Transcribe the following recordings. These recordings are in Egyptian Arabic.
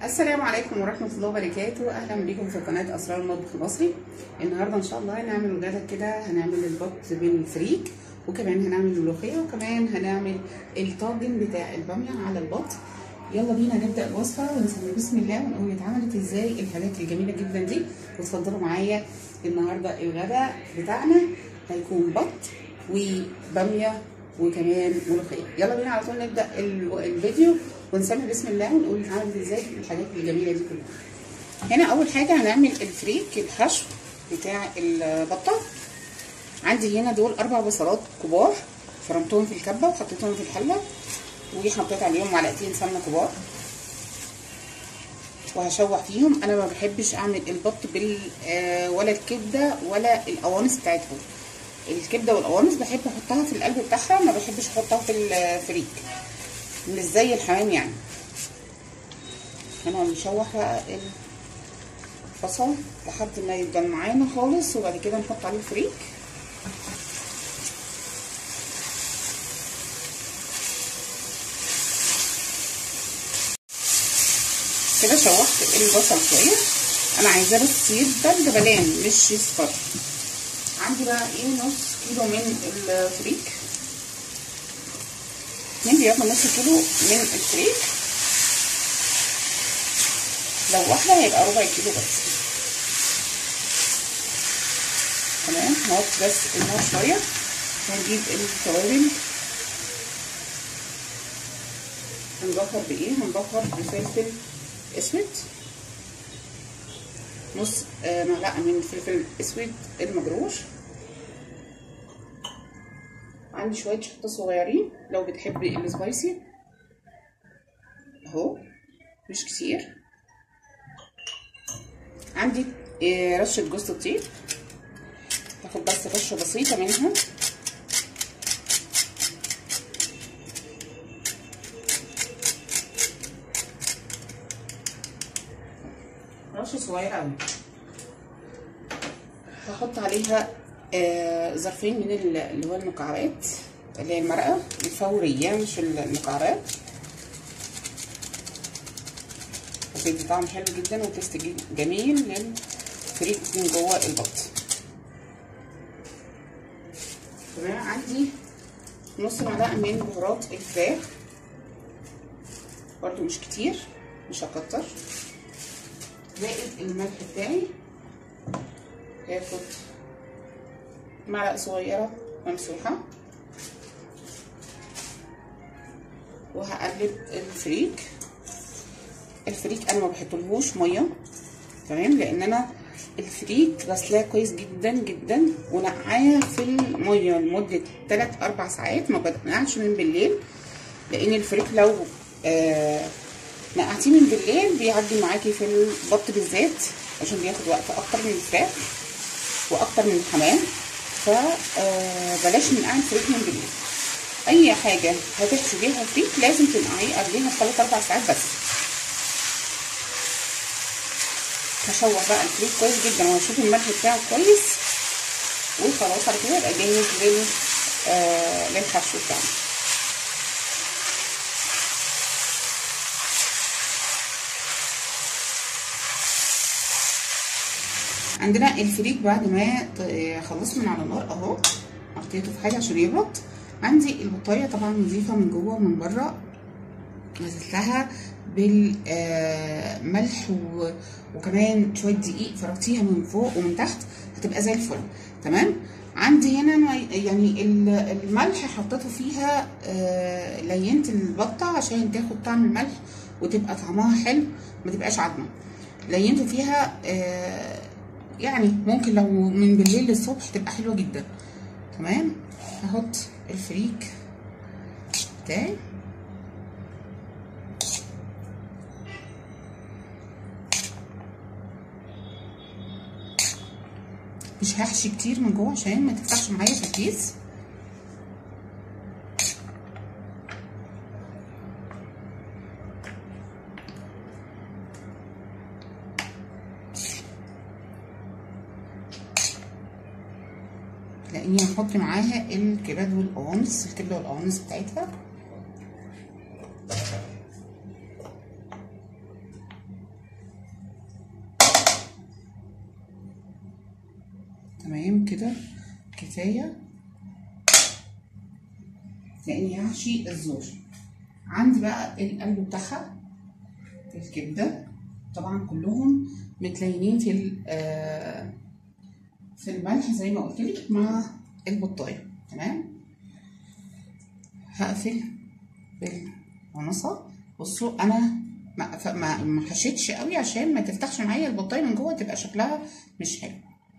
السلام عليكم ورحمة الله وبركاته أهلا بكم في قناة أسرار المطبخ المصري النهاردة إن شاء الله هنعمل غدا كده هنعمل البط بالفريك وكمان هنعمل ملوخية وكمان هنعمل الطاجن بتاع البامية على البط يلا بينا نبدأ الوصفة ونسمي بسم الله ونقول اتعملت ازاي الحاجات الجميلة جدا دي وتفضلوا معايا النهاردة الغدا بتاعنا هيكون بط وبامية وكمان ملوخية يلا بينا على طول نبدأ الفيديو ونسمي بسم الله ونقول اتعملت ازاي الحاجات الجميله دي كلها هنا اول حاجه هنعمل الفريك الحشو بتاع البطه عندي هنا دول اربع بصلات كبار فرمتهم في الكبه وحطيتهم في الحله وحطيت عليهم معلقتين سمنه كبار وهشوح فيهم انا ما بحبش اعمل البط بال ولا الكبده ولا القوانص بتاعتهم الكبده والقوانص بحب احطها في القلب بتاعها ما بحبش احطها في الفريك مش زي الحمام يعني هنا هنشوح بقى البصل لحد ما يبقى معانا خالص وبعد كده نحط عليه الفريك كده شوحت البصل شويه انا عايزاه بس يدبل دبلان مش يصفر عندي بقى ايه نص كيلو من الفريك اتنين بياخد نص كيلو من الفريك لو واحدة هيبقى ربع كيلو بس تمام نحط بس النار شوية هنجيب التوابل هنبخر بايه هنبخر بفلفل اسود نص آه معلقة من الفلفل الاسود المجروش عندي شويه شطه صغيرين لو بتحبي السبايسي اهو مش كتير عندي رشه جوز الطيب هاخد بس رشه بسيطه منها رشه صغيره قوي هحط عليها آه ظرفين من اللي هو المكعبات اللي هي المرقه الفوريه مش المكعبات بتدي طعم حلو جدا وتست جميل للفريك من جوه البط تمام عندي نص معلقه من بهارات الفراخ برضو مش كتير مش هكتر زائد الملح بتاعي هاخد معلقه صغيره ممسوحه وهقلب الفريك الفريك انا ما بحطلهوش ميه تمام لان انا الفريك غسلاه كويس جدا جدا ونقعاه في الميه لمده 3 4 ساعات ما بنقعش من بالليل لان الفريك لو آه نقعتيه من بالليل بيعدي معاكي في البط بالذات عشان بياخد وقت اكتر من الفراخ واكتر من الحمام فبلاش ننقع الفريك من بالليل اي حاجه هتحشي بيها فريك لازم تنقعيه قبلها بثلاث اربع ساعات بس هشوح بقى الفريك كويس جدا وهشوف الملح بتاعه كويس وخلاص على كده يبقى جاهز لل آه للحشو بتاعنا عندنا الفريك بعد ما خلصت من على النار اهو حطيته في حاجه عشان يبرد عندي البطايه طبعا نظيفه من جوه ومن بره نزلتها بالملح وكمان شويه دقيق فرغتيها من فوق ومن تحت هتبقى زي الفل تمام عندي هنا يعني الملح حطيته فيها لينت البطه عشان تاخد طعم الملح وتبقى طعمها حلو ما تبقاش عظمه لينته فيها يعني ممكن لو من بالليل للصبح تبقى حلوه جدا تمام هحط الفريك بتاعي مش هحشي كتير من جوه عشان ما تفتحش معايا في الكيس لاني هحط معاها الكبد والقوانص الكبده والقوانص بتاعتها بطتين كده كفايه لاني هحشي الزور عندي بقى القلب بتاعها الكبده طبعا كلهم متلينين في آه في الملح زي ما قلت لك مع البطايه تمام هقفل بالمنصه بصوا انا ما ما ما حشيتش قوي عشان ما تفتحش معايا البطايه من جوه تبقى شكلها مش حلو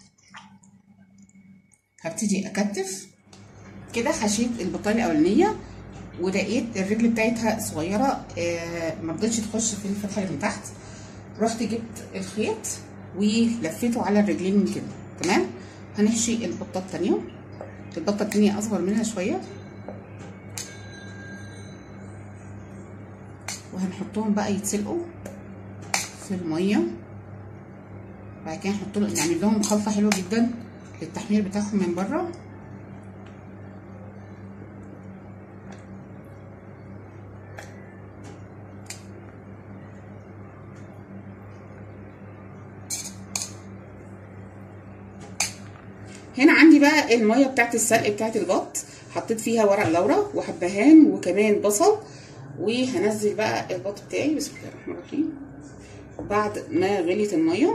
هبتدي اكتف كده حشيت البطايه الاولانيه ولقيت الرجل بتاعتها صغيره آه ما رضتش تخش في الفتحه اللي من تحت رحت جبت الخيط ولفيته على الرجلين من كده تمام هنحشي البطه التانيه البطه التانيه اصغر منها شويه وهنحطهم بقى يتسلقوا في الميه بعد كده نحط لهم نعمل لهم خلطه حلوه جدا للتحمير بتاعهم من بره هنا عندي بقى الميه بتاعت السلق بتاعت البط حطيت فيها ورق لورا وحبهان وكمان بصل وهنزل بقى البط بتاعي بسم الله الرحمن الرحيم بعد ما غليت الميه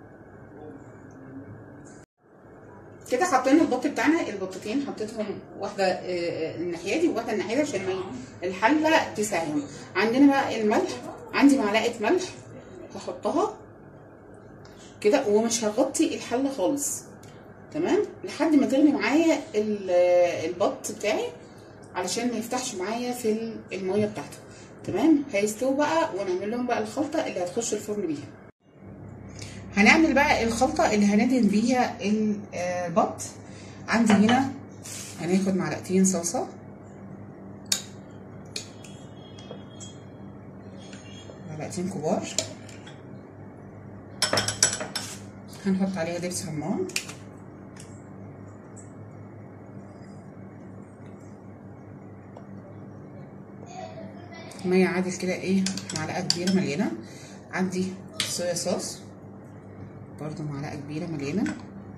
كده حطينا البط بتاعنا البطتين حطيتهم واحده الناحيه دي وواحده الناحيه دي عشان الحله تساعدهم عندنا بقى الملح عندي معلقه ملح هحطها كده ومش هغطي الحله خالص تمام لحد ما تغلي معايا البط بتاعي علشان ما يفتحش معايا في الميه بتاعته تمام هيستووا بقى ونعمل لهم بقى الخلطه اللي هتخش الفرن بيها هنعمل بقى الخلطه اللي هندهن بيها البط عندي هنا هناخد معلقتين صلصه معلقتين كبار هنحط عليها دبس رمان ميه عادل كده ايه معلقه كبيره مليانه عندي صويا صوص برضو معلقه كبيره مليانه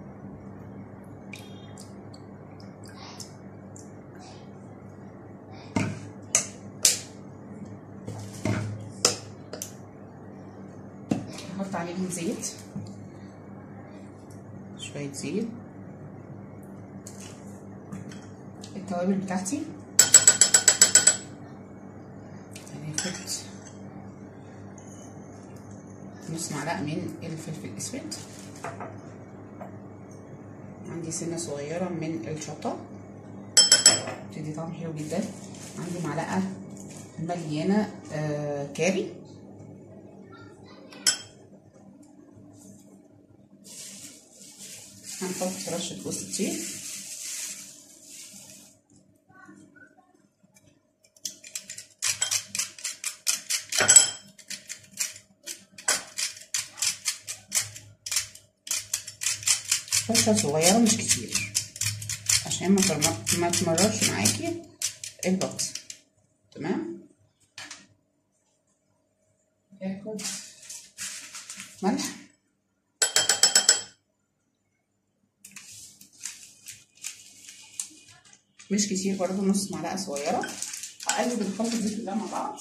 هحط عليهم زيت شويه زيت التوابل بتاعتي هناخد نص معلقه من الفلفل الاسود عندي سنه صغيره من الشطه بتدي طعم حلو جدا عندي معلقه مليانه آه كاري هنحط رشه جوز الطيب رشه صغيره مش كتير عشان ما ما تمررش معاكي البط تمام اخد ملح مش كتير برضو نص معلقه صغيره هقلب الخلطه دي كلها مع بعض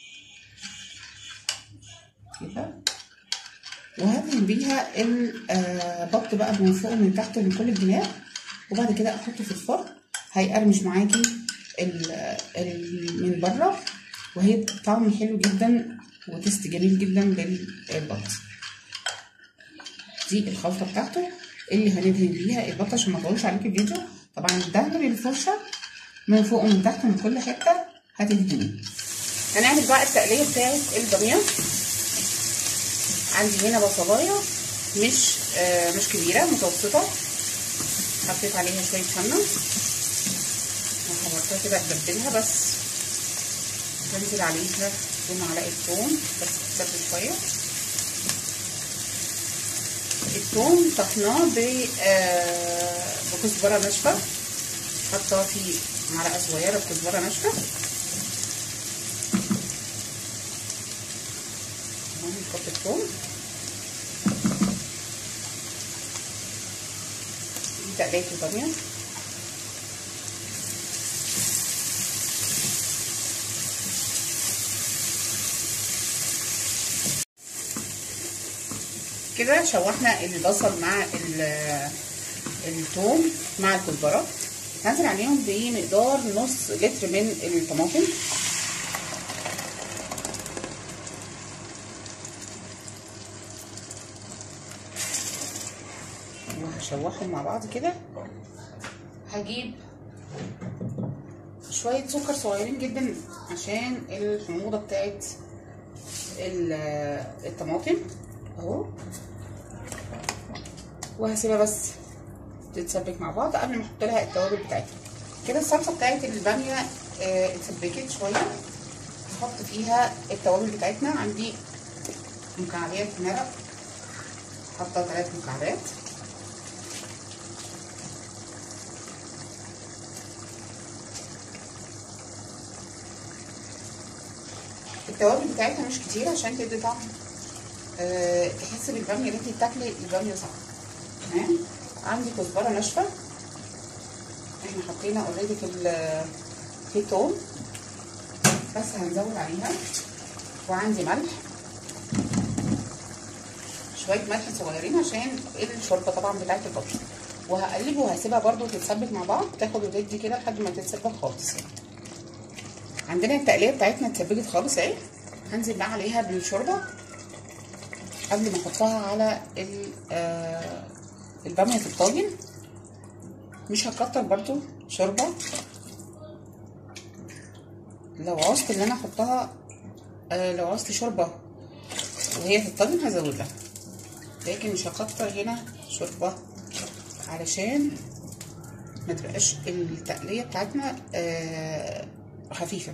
كده وهدهن بيها البط بقى من فوق ومن تحت ومن كل الجناب وبعد كده احطه في الفرن هيقرمش معاكي ال ال من بره وهي طعم حلو جدا وتست جميل جدا بالبط دي الخلطه بتاعته اللي هندهن بيها البط عشان ما اطولش عليكي الفيديو طبعا الدهن بالفرشه من فوق ومن تحت ومن كل حته هتدهنيه هنعمل بقى التقليه بتاعت الباميه عندي هنا بصلايه مش آه مش كبيره متوسطه حطيت عليها شويه سمنه وحمرتها كده اتبلها بس هنزل عليها بمعلقه ثوم بس تتبل شويه الثوم طحناه ب آه بكزبره ناشفه حاطه في معلقه صغيره بكزبره ناشفه نحط الثوم تقليه الباميه كده شوحنا البصل مع الثوم مع الكزبره هنزل عليهم بمقدار نص لتر من الطماطم وهشوحهم مع بعض كده هجيب شوية سكر صغيرين جدا عشان الحموضة بتاعت الطماطم اهو وهسيبها بس تتسبك مع بعض قبل ما احط لها التوابل بتاعتها كده الصلصه بتاعت الباميه اه اتسبكت شويه هحط فيها التوابل بتاعتنا عندي مكعبات مرق حاطه ثلاث مكعبات التوابل بتاعتها مش كتير عشان تدي طعم أه تحس بالباميه اللي انت بتاكلي الباميه صح تمام عندي كزبره ناشفه احنا حطينا اوريدي في في توم بس هنزود عليها وعندي ملح شويه ملح صغيرين عشان الشوربه طبعا بتاعت البط وهقلب وهسيبها برده تتسبك مع بعض تاخد وتدي كده لحد ما تتسبك خالص عندنا التقليه بتاعتنا اتسبكت خالص اهي هنزل بقى عليها بالشوربه قبل ما احطها على آه الباميه في الطاجن مش هكتر برضو شوربه لو عوزت ان انا احطها آه لو عوزت شوربه وهي في الطاجن هزودها لكن مش هكتر هنا شوربه علشان ما تبقاش التقليه بتاعتنا آه خفيفه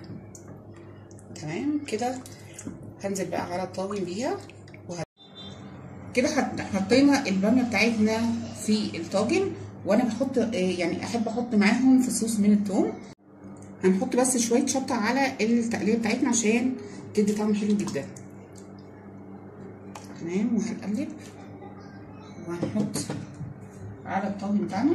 تمام كده هنزل بقى على الطاجن بيها وه... كده حطينا الباميه بتاعتنا في الطاجن وانا بحط يعني احب احط معاهم فصوص من الثوم هنحط بس شويه شطه على التقليه بتاعتنا عشان تدي طعم حلو جدا تمام وهنقلب وهنحط على الطاجن بتاعنا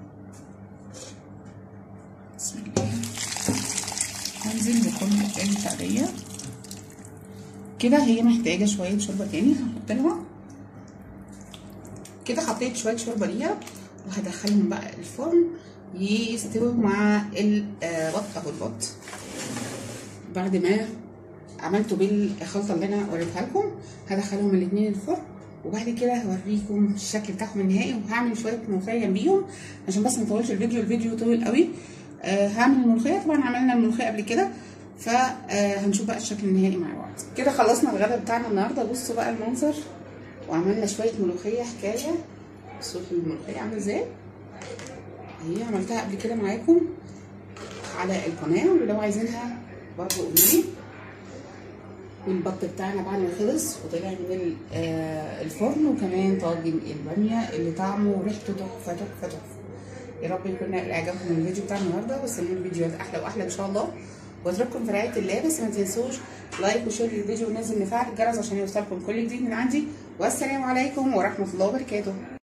بسم الله هنزل بكل التقليه كده هي محتاجه شويه شوربه تاني هحط لها كده حطيت شويه شوربه ليها وهدخلهم بقى الفرن يستووا مع البط او البط بعد ما عملته بالخلطه اللي انا وريتها لكم هدخلهم الاثنين الفرن وبعد كده هوريكم الشكل بتاعهم النهائي وهعمل شويه ملوخيه جنبيهم عشان بس ما اطولش الفيديو الفيديو طويل قوي آه هعمل الملوخيه طبعا عملنا الملوخيه قبل كده فهنشوف بقى الشكل النهائي مع بعض كده خلصنا الغدا بتاعنا النهارده بصوا بقى المنظر وعملنا شويه ملوخيه حكايه بصوا الملوخيه عامله ازاي هي عملتها قبل كده معاكم على القناه ولو عايزينها برضه قولوا لي والبط بتاعنا بعد ما خلص وطلع من الفرن وكمان طاجن الباميه اللي طعمه وريحته تحفه تحفه تحفه يا رب يكون اعجابكم الفيديو بتاع النهارده واستنوا الفيديوهات احلى واحلى ان شاء الله واترككم في رعايه الله بس ما تنسوش لايك وشير للفيديو ونزل نفعل الجرس عشان يوصلكم كل جديد من عندي والسلام عليكم ورحمه الله وبركاته